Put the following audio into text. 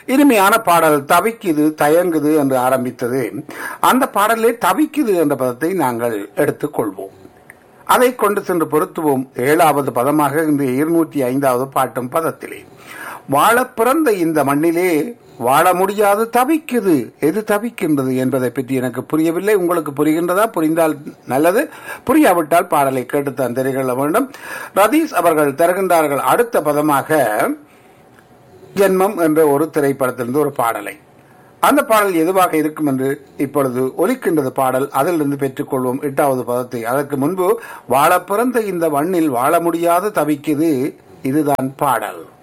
இனிமையான பாடல் தவிக்குது தயங்குது என்று ஆரம்பித்தது அந்த பாடலே தவிக்குது என்ற பதத்தை நாங்கள் எடுத்துக்கொள்வோம் அதை கொண்டு சென்று பொருத்துவோம் ஏழாவது பதமாக இந்த இருநூற்றி ஐந்தாவது பாட்டும் பதத்திலே வாழ பிறந்த இந்த மண்ணிலே வாழ முடியாது தவிக்குது எது தவிக்கின்றது என்பதை பற்றி எனக்கு புரியவில்லை உங்களுக்கு புரிகின்றதா புரிந்தால் நல்லது புரியாவிட்டால் பாடலை கேட்டுத்தான் தெரிவிக்க வேண்டும் ரதீஷ் அவர்கள் தருகின்றார்கள் அடுத்த பதமாக ஜென்மம் என்ற ஒரு திரைப்படத்திலிருந்து ஒரு பாடலை அந்த பாடல் எதுவாக இருக்கும் என்று இப்பொழுது ஒலிக்கின்றது பாடல் அதிலிருந்து பெற்றுக்கொள்வோம் எட்டாவது பதத்தை அதற்கு முன்பு வாழ பிறந்த இந்த மண்ணில் வாழ முடியாது தவிக்குது இதுதான் பாடல்